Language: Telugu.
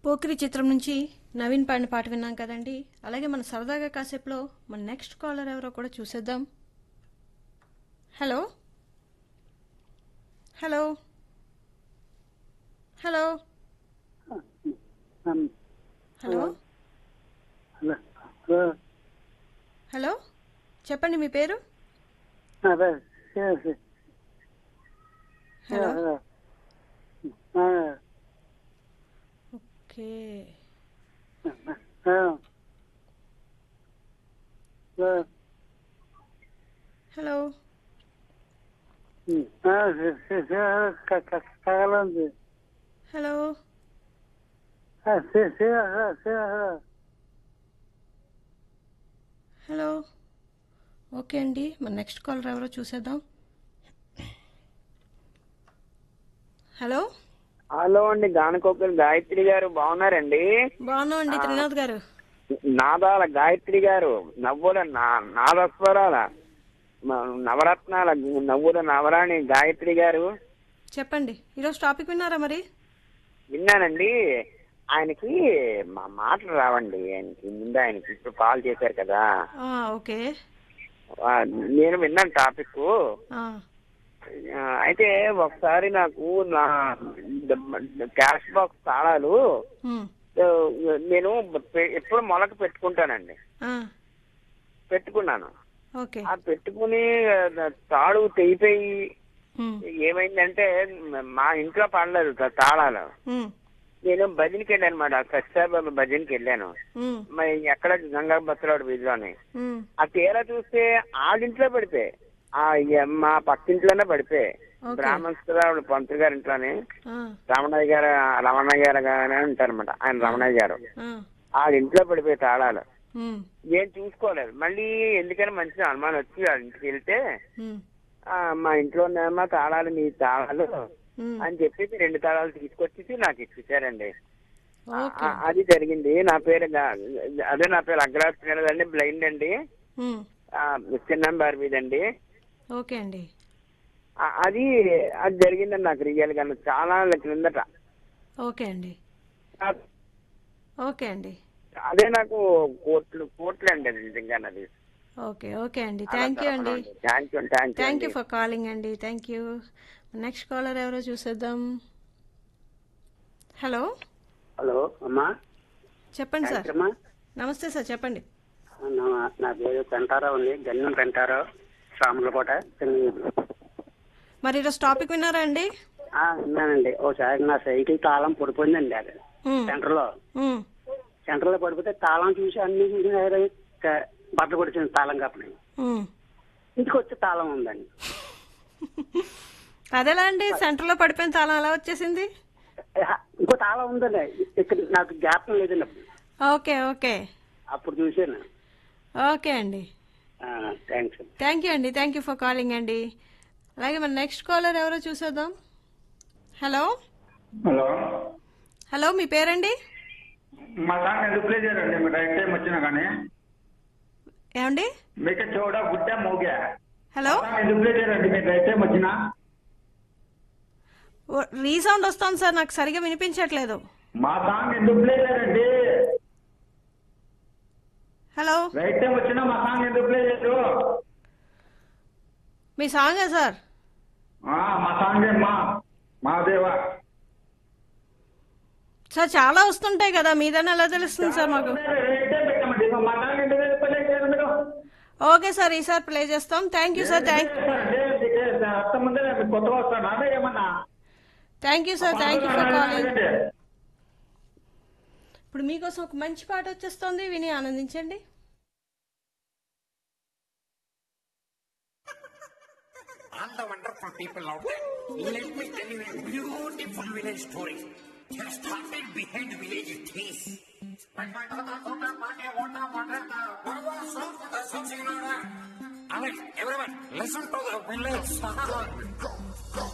పోకిరి చిత్రం నుంచి నవీన్ పాడిన పాట విన్నాం కదండి అలాగే మన సరదాగా కాసేపులో మన నెక్స్ట్ కాలర్ ఎవరో కూడా చూసేద్దాం hello hello hello Um, hello hello. Hello. Hello చెప్పండి మీ పేరు అదే yes. Hello Yeah, yeah. Okay Uh, uh, uh, hello mm, uh, sí, sí, sí, uh, ca- ca- cagalante. Hello Ah, sí, sí, uh, sí, uh, hello okay అండి మన నెక్స్ట్ కాలర్ ఎవరో చూసేద్దాం హలో హలో అండి గానకోకిల్ గాయత్రి గారు బాగున్నారండి బాగున్నాం అండి త్రినాథ్ గారు నాదాల గాయత్రి గారు నవ్వుల నా- నాదస్వరాల మ- నవరత్నాల నవ్వుల నవరాణి గాయత్రి గారు చెప్పండి ఈరోజు టాపిక్ విన్నారా మరి విన్నానండి ఆయనకి మా మాటలు రావండి ఆయనకి ముందు ఆయనకి ఇప్పుడు కాల్ చేశారు కదా ఆ, ఓకే ఆ, నేను విన్నాను టాపిక్ ఆ, ఆ, అయితే ఒకసారి నాకు నా క్యాష్ బాక్స్ తాళాలు ఉమ్, ఆ, నేను పె- ఎప్పుడు మొలక పెట్టుకుంటానండి ఆ, పెట్టుకున్నాను ఓకే ఆ పెట్టుకుని ఆ, తాడు తెగిపోయి ఉమ్, ఏమైందంటే మా ఇంట్లో పడలేదు తా- తాళాలు ఉమ్, నేను భజనకి వెళ్ళాను అనమాట సత్యసాయిబాబా భజనకి వెళ్ళాను ఉమ్, మరి ఎక్కడ గంగా బత్తలాడు వీధిలోని ఉమ్, ఆ తీరా చూస్తే ఆడింట్లో పడిపోయి ఆ ఇక మా పక్కింట్లోనే పడిపోయి ఓకే. బ్రాహ్మణ్స్ కదా ఆవిడ పంతులు గారి ఇంట్లోనే ఆ, రమణయ్య గారు రమణయ్య గారు గానే ఉంటారన్నమాట ఆయన రమణయ్య గారు ఆ, ఆ ఇంట్లో పడిపోయి తాళాలు ఉమ్, నేను చూసుకోలేదు మళ్ళీ ఎందుకని మంచి అనుమానం వచ్చి వాళ్ళ ఇంటికి వెళ్తే ఉమ్, ఆ, మా ఇంట్లో ఉన్నాయమ్మా తాళాలు మీ తాళాలు ఉమ్, అని చెప్పేసి రెండు తాళాలు తీసుకొచ్చేసి నాకు ఇచ్చేసారండి ఓకే ఆ- అది జరిగింది నా పేరు గా- అదే నా పేరు అగ్రాజ్ అండి బ్లైండ్ అండి ఉమ్, చిన్న బార్బీదండి ఓకే అండి ఆ, అది అది జరిగిందండి నాకు రియల్ గా చాలా ఏళ్ళ క్రిందట ఓకే అండి ఆ- ఓకే అండి అదే నాకు కోట్లు కోట్లు అండి అది నిజంగా అది ఓకే ఓకే అండి థ్యాంక్ యూ అండి thank you thank thank you you for calling అండి థ్యాంక్ యూ నెక్స్ట్ కాలర్ ఎవరో చూసేద్దాం హలో హలో అమ్మా చెప్పండి సార్ అమ్మా నమస్తే సార్ చెప్పండి నా నా పేరు పెంటారావు అండి గన్నం పెంటారావు సామర్లకోట చెన్నై మరి ఈరోజు టాపిక్ విన్నారా అండి ఆ, విన్నానండి ఒకసారి నా సైకిల్ తాళం పడిపోయిందండి అది ఉమ్, సెంటర్లో ఉమ్, సెంటర్లో పడిపోతే తాళం చూసి అన్ని చూసి క- బట్టలు పడిచింది తాళం కప్పని ఉమ్. ఇంటికి వచ్చి తాళం ఉందండి అదెలా అండి సెంటర్లో పడిపోయిన తాళం ఎలా వచ్చేసింది ఆ, ఇంకో తాళం ఉందండి ఇక్కడ నాకు జ్ఞాపకం లేదండి అప్పుడు ఓకే ఓకే అప్పుడు చూసాను ఓకే అండి థ్యాంక్స్ థ్యాంక్ యూ అండి థ్యాంక్ యూ ఫర్ కాలింగ్ అండి అలాగే మన నెక్స్ట్ కాలర్ ఎవరో చూసేద్దాం హలో హలో హలో మీ పేరండి మా సాంగ్ ఎందుకు ప్లే చేయాలండి మీరు రైట్ టైం వచ్చినా కానీ ఏమండి మీకు చూడ గుడ్డ మోగా హలో సాంగ్ ఎందుకు ప్లే చేయాలండి మీరు రైట్ టైం వచ్చినా ఓ- రీసౌండ్ వస్తుంది సార్ నాకు సరిగా వినిపించట్లేదు మా సాంగ్ ఎందుకు ప్లే చేయాలండి హలో రైట్ టైం వచ్చినా మా సాంగ్ ఎందుకు ప్లే చేయరు మీ సాంగా సార్ ఆ, మా సాంగ్ మా మాదేవా సార్ చాలా వస్తుంటాయి కదా మీదైనా ఎలా తెలుస్తుంది సార్ మాకు రైట్ టైం పెట్టామండి మా సాంగ్ ఎందుకు ప్లే చేయరు మీరు ఓకే సార్ ఈసారి ప్లే చేస్తాం థ్యాంక్ యూ సార్ థ్యాంక్ అర్థం ముందే మీకు కొత్తగా వస్తాను అదే ఏమన్నా thank you sir thank you for calling ఇప్పుడు మీకోసం ఒక మంచి పాట వచ్చేస్తుంది విని ఆనందించండి all the wonderful people out there. Let me tell you a beautiful village story. Just started behind the village trees. Alright, everyone, listen to the village song.